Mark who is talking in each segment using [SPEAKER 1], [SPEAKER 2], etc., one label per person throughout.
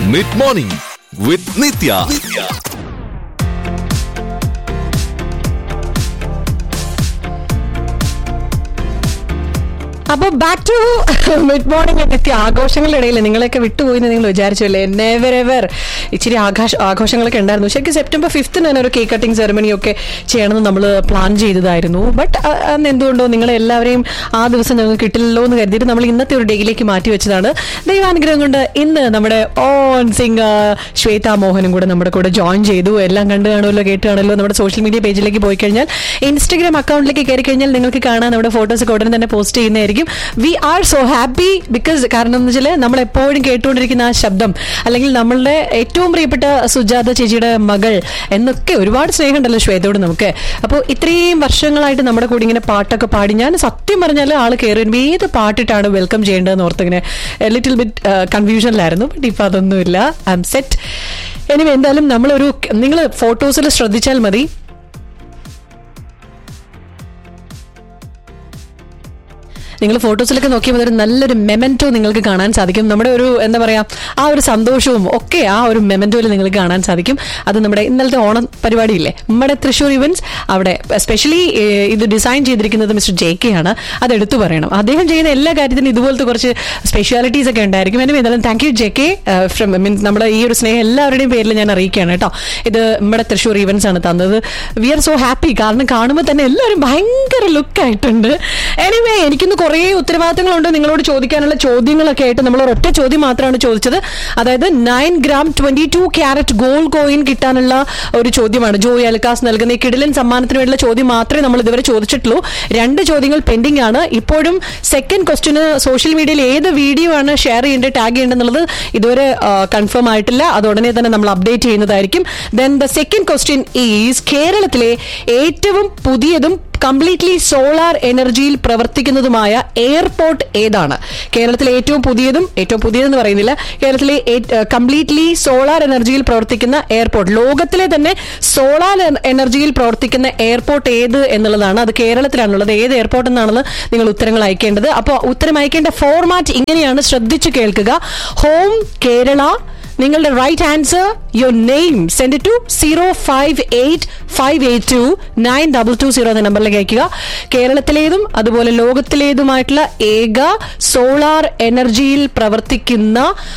[SPEAKER 1] mid morning വിത്ത് നിത്യ
[SPEAKER 2] അപ്പൊ back to mid morning എത്തിയ ആഘോഷങ്ങളുടെ ഇടയിൽ നിങ്ങളെയൊക്കെ വിട്ടുപോയി എന്ന് നിങ്ങൾ വിചാരിച്ചല്ലേ നെവർ എവർ ഇച്ചിരി ആഘോഷ ആഘോഷങ്ങളൊക്കെ ഉണ്ടായിരുന്നു ശരിക്കും സെപ്റ്റംബർ ഫിഫ്ത്തിന് തന്നെ ഒരു കേക്ക് കട്ടിംഗ് സെറമണി ഒക്കെ ചെയ്യണമെന്ന് നമ്മൾ പ്ലാൻ ചെയ്തതായിരുന്നു ബട്ട് അന്ന് എന്തുകൊണ്ടോ നിങ്ങളെ എല്ലാവരെയും ആ ദിവസം ഞങ്ങൾക്ക് കിട്ടില്ലല്ലോ എന്ന് കരുതിയിട്ട് നമ്മൾ ഇന്നത്തെ ഒരു ഡേയിലേക്ക് മാറ്റി വെച്ചതാണ് ദൈവാനുഗ്രഹം കൊണ്ട് ഇന്ന് നമ്മുടെ ഓൺ സിംഗർ ശ്വേത മോഹനും കൂടെ നമ്മുടെ കൂടെ ജോയിൻ ചെയ്തു എല്ലാം കണ്ടു കാണുമല്ലോ കേട്ട് കാണുമല്ലോ നമ്മുടെ സോഷ്യൽ മീഡിയ പേജിലേക്ക് പോയി കഴിഞ്ഞാൽ ഇൻസ്റ്റഗ്രാം അക്കൗണ്ടിലേക്ക് കയറി കഴിഞ്ഞാൽ നിങ്ങൾക്ക് കാണാൻ നമ്മുടെ ഫോട്ടോസ് ഒക്കെ ഉടനെ തന്നെ പോസ്റ്റ് ചെയ്യുന്നതായിരിക്കും we are so happy because കാരണം എന്ന് വെച്ചാൽ നമ്മൾ എപ്പോഴും കേട്ടുകൊണ്ടിരിക്കുന്ന ആ ശബ്ദം അല്ലെങ്കിൽ നമ്മളുടെ ഏറ്റവും പ്രിയപ്പെട്ട സുജാത ചേച്ചിയുടെ മകൾ എന്നൊക്കെ ഒരുപാട് സ്നേഹമുണ്ടല്ലോ ശ്വേതയോട് നമുക്ക് അപ്പോൾ ഇത്രയും വർഷങ്ങളായിട്ട് നമ്മുടെ കൂടെ ഇങ്ങനെ പാട്ടൊക്കെ പാടി ഞാൻ സത്യം പറഞ്ഞാൽ ആൾ കയറി വരുമ്പോൾ ഏത് പാട്ടിട്ടാണ് വെൽക്കം ചെയ്യേണ്ടതെന്ന് ഓർത്തിങ്ങനെ ലിറ്റിൽ ബിറ്റ് കൺഫ്യൂഷനിലായിരുന്നു ബട്ട് ഇപ്പം അതൊന്നുമില്ല ഐ എം സെറ്റ് എനിവേ എന്തായാലും നമ്മളൊരു നിങ്ങൾ ഫോട്ടോസിൽ ശ്രദ്ധിച്ചാൽ മതി നിങ്ങൾ ഫോട്ടോസിലൊക്കെ നോക്കിയപ്പോൾ ഒരു നല്ലൊരു മെമെന്റോ നിങ്ങൾക്ക് കാണാൻ സാധിക്കും നമ്മുടെ ഒരു എന്താ പറയാ ആ ഒരു സന്തോഷവും ഒക്കെ ആ ഒരു മെമെന്റോയിൽ നിങ്ങൾക്ക് കാണാൻ സാധിക്കും അത് നമ്മുടെ ഇന്നലത്തെ ഓണം പരിപാടിയില്ലേ നമ്മുടെ തൃശ്ശൂർ ഇവന്റ്സ് അവിടെ സ്പെഷ്യലി ഇത് ഡിസൈൻ ചെയ്തിരിക്കുന്നത് മിസ്റ്റർ ജെ കെ ആണ് അത് എടുത്തു പറയണം അദ്ദേഹം ചെയ്യുന്ന എല്ലാ കാര്യത്തിനും ഇതുപോലത്തെ കുറച്ച് സ്പെഷ്യാലിറ്റീസ് ഒക്കെ ഉണ്ടായിരിക്കും എന്നെ എന്തായാലും thank you J K from means നമ്മുടെ ഈ ഒരു സ്നേഹം എല്ലാവരുടെയും പേരിൽ ഞാൻ അറിയിക്കുകയാണ് കേട്ടോ ഇത് നമ്മുടെ തൃശ്ശൂർ ഇവന്റ്സ് ആണ് തന്നത് വി ആർ സോ ഹാപ്പി കാരണം കാണുമ്പോൾ തന്നെ എല്ലാവരും ഭയങ്കര ലുക്കായിട്ടുണ്ട് എനിവേ എനിക്കിന്ന് കുറേ ഉത്തരവാദിത്തങ്ങളുണ്ട് നിങ്ങളോട് ചോദിക്കാനുള്ള ചോദ്യങ്ങളൊക്കെ ആയിട്ട് നമ്മൾ ഒരൊറ്റ ചോദ്യം മാത്രമാണ് ചോദിച്ചത് അതായത് nine gram twenty two carat gold coin കിട്ടാനുള്ള ഒരു ചോദ്യമാണ് ജോയി അൽക്കാസ് നൽകുന്ന ഈ കിടിലൻ സമ്മാനത്തിന് വേണ്ടിയുള്ള ചോദ്യം മാത്രമേ നമ്മൾ ഇതുവരെ ചോദിച്ചിട്ടുള്ളൂ രണ്ട് ചോദ്യങ്ങൾ പെൻഡിംഗ് ആണ് ഇപ്പോഴും സെക്കൻഡ് ക്വസ്റ്റിന് സോഷ്യൽ മീഡിയയിൽ ഏത് വീഡിയോ ആണ് ഷെയർ ചെയ്യേണ്ടത് ടാഗ് ചെയ്യേണ്ടതെന്നുള്ളത് ഇതുവരെ കൺഫേം ആയിട്ടില്ല അത് ഉടനെ തന്നെ നമ്മൾ അപ്ഡേറ്റ് ചെയ്യുന്നതായിരിക്കും then the second question is കേരളത്തിലെ ഏറ്റവും പുതിയതും കംപ്ലീറ്റ്ലി സോളാർ എനർജിയിൽ പ്രവർത്തിക്കുന്നതുമായ എയർപോർട്ട് ഏതാണ് കേരളത്തിലെ ഏറ്റവും പുതിയതും ഏറ്റവും പുതിയതെന്ന് പറയുന്നില്ല കേരളത്തിലെ കംപ്ലീറ്റ്ലി സോളാർ എനർജിയിൽ പ്രവർത്തിക്കുന്ന എയർപോർട്ട് ലോകത്തിലെ തന്നെ സോളാർ എനർജിയിൽ പ്രവർത്തിക്കുന്ന എയർപോർട്ട് ഏത് എന്നുള്ളതാണ് അത് കേരളത്തിലാണുള്ളത് ഏത് എയർപോർട്ട് എന്നാണെന്ന് നിങ്ങൾ ഉത്തരങ്ങൾ അയക്കേണ്ടത് അപ്പോൾ ഉത്തരം അയക്കേണ്ട ഫോർമാറ്റ് ഇങ്ങനെയാണ് ശ്രദ്ധിച്ചു കേൾക്കുക ഹോം കേരള നിങ്ങളുടെ right answer your name send to zero five eight five eight two nine double two zero എന്ന നമ്പറിലേക്ക് അയക്കുക കേരളത്തിലേതും അതുപോലെ ലോകത്തിലേതുമായിട്ടുള്ള ഏക സോളാർ എനർജിയിൽ പ്രവർത്തിക്കുന്ന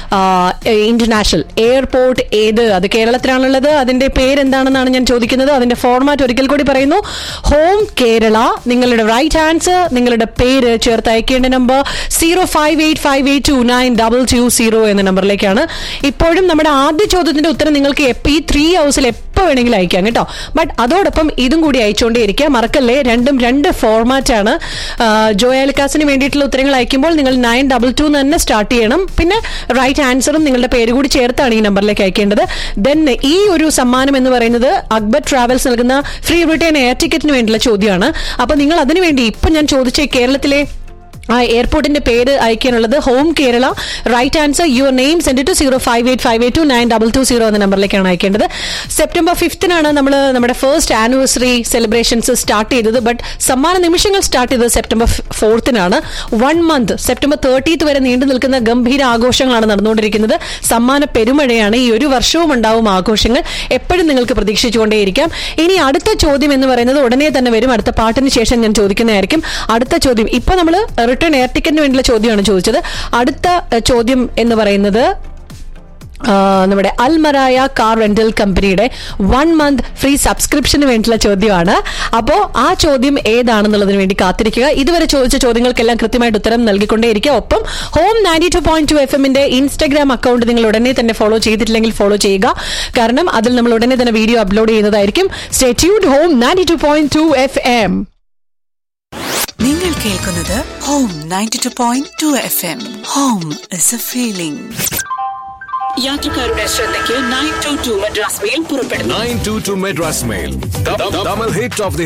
[SPEAKER 2] ഇന്റർനാഷണൽ എയർപോർട്ട് ഏത് അത് കേരളത്തിലാണുള്ളത് അതിന്റെ പേരെന്താണെന്നാണ് ഞാൻ ചോദിക്കുന്നത് അതിന്റെ ഫോർമാറ്റ് ഒരിക്കൽ കൂടി പറയുന്നു ഹോം കേരള നിങ്ങളുടെ റൈറ്റ് ആൻസർ നിങ്ങളുടെ പേര് ചേർത്ത് അയക്കേണ്ട number zero five eight five eight two nine double two zero എന്ന നമ്പറിലേക്കാണ് ഇപ്പോഴും നമ്മുടെ ആദ്യ ചോദ്യത്തിന്റെ ഉത്തരം നിങ്ങൾക്ക് എപ്പോൾ ഈ ത്രീ ഹൗസിൽ എപ്പോൾ വേണമെങ്കിലും അയക്കാം കേട്ടോ ബട്ട് അതോടൊപ്പം ഇതും കൂടി അയച്ചുകൊണ്ടേ ഇരിക്കുക മറക്കല്ലേ രണ്ടും രണ്ട് ഫോർമാറ്റ് ആണ് ജോയാലിക്കാസിന് വേണ്ടിയിട്ടുള്ള ഉത്തരങ്ങൾ അയക്കുമ്പോൾ നിങ്ങൾ നയൻ ഡബിൾ ടു തന്നെ സ്റ്റാർട്ട് ചെയ്യണം പിന്നെ റൈറ്റ് ആൻസറും നിങ്ങളുടെ പേര് കൂടി ചേർത്താണ് ഈ നമ്പറിലേക്ക് അയക്കേണ്ടത് ദെൻ ഈ ഒരു സമ്മാനം എന്ന് പറയുന്നത് അക്ബർ ട്രാവൽസ് നൽകുന്ന ഫ്രീ റിട്ടേൺ എയർ ടിക്കറ്റിന് വേണ്ടിയുള്ള ചോദ്യമാണ് അപ്പൊ നിങ്ങൾ അതിനുവേണ്ടി ഇപ്പൊ ഞാൻ ചോദിച്ച കേരളത്തിലെ ആ എയർപോർട്ടിന്റെ പേര് അയക്കാനുള്ളത് home Kerala right answer your name send to zero five eight five eight two nine double two zero എന്ന നമ്പറിലേക്കാണ് അയക്കേണ്ടത് സെപ്റ്റംബർ ഫിഫ്തിനാണ് നമ്മൾ നമ്മുടെ ഫസ്റ്റ് ആനിവേഴ്സറി സെലിബ്രേഷൻസ് സ്റ്റാർട്ട് ചെയ്തത് ബട്ട് സമ്മാന നിമിഷങ്ങൾ സ്റ്റാർട്ട് ചെയ്തത് സെപ്റ്റംബർ ഫോർത്തിനാണ് വൺ മന്ത് സെപ്റ്റംബർ തേർട്ടീത്ത് വരെ നീണ്ടു നിൽക്കുന്ന ഗംഭീര ആഘോഷങ്ങളാണ് നടന്നുകൊണ്ടിരിക്കുന്നത് സമ്മാന പെരുമഴയാണ് ഈ ഒരു വർഷവും ഉണ്ടാവും ആഘോഷങ്ങൾ എപ്പോഴും നിങ്ങൾക്ക് പ്രതീക്ഷിച്ചുകൊണ്ടേയിരിക്കാം ഇനി അടുത്ത ചോദ്യം എന്ന് പറയുന്നത് ഉടനെ തന്നെ വരും അടുത്ത പാട്ടിന് ശേഷം ഞാൻ ചോദിക്കുന്നതായിരിക്കും അടുത്ത ചോദ്യം ഇപ്പൊ നമ്മൾ റിട്ടേൺ എയർ ടിക്കറ്റിന് വേണ്ടിയുള്ള ചോദ്യമാണ് ചോദിച്ചത് അടുത്ത ചോദ്യം എന്ന് പറയുന്നത് നമ്മുടെ അൽമറായ കാർ റെന്റൽ കമ്പനിയുടെ വൺ മന്ത് ഫ്രീ സബ്സ്ക്രിപ്ഷന് വേണ്ടിയുള്ള ചോദ്യമാണ് അപ്പോൾ ആ ചോദ്യം ഏതാണെന്നുള്ളതിന് വേണ്ടി കാത്തിരിക്കുക ഇതുവരെ ചോദിച്ച ചോദ്യങ്ങൾക്കെല്ലാം കൃത്യമായിട്ട് ഉത്തരം നൽകിക്കൊണ്ടേയിരിക്കുക ഒപ്പം home ninety two point two F എമ്മിന്റെ ഇൻസ്റ്റാഗ്രാം അക്കൗണ്ട് നിങ്ങൾ ഉടനെ തന്നെ ഫോളോ ചെയ്തിട്ടില്ലെങ്കിൽ ഫോളോ ചെയ്യുക കാരണം അതിൽ നമ്മൾ ഉടനെ തന്നെ വീഡിയോ അപ്ലോഡ് ചെയ്യുന്നതായിരിക്കും സ്റ്റേ ട്യൂഡ് home ninety two point two F M
[SPEAKER 3] നിങ്ങൾ കേൾക്കുന്നത് home ninety two point two F M home is a feeling യാത്രക്കാരുടെ ശ്രദ്ധയ്ക്ക് nine two two Madras mail പുറപ്പെടുന്നു
[SPEAKER 1] nine two two Madras mail Tamil hit of the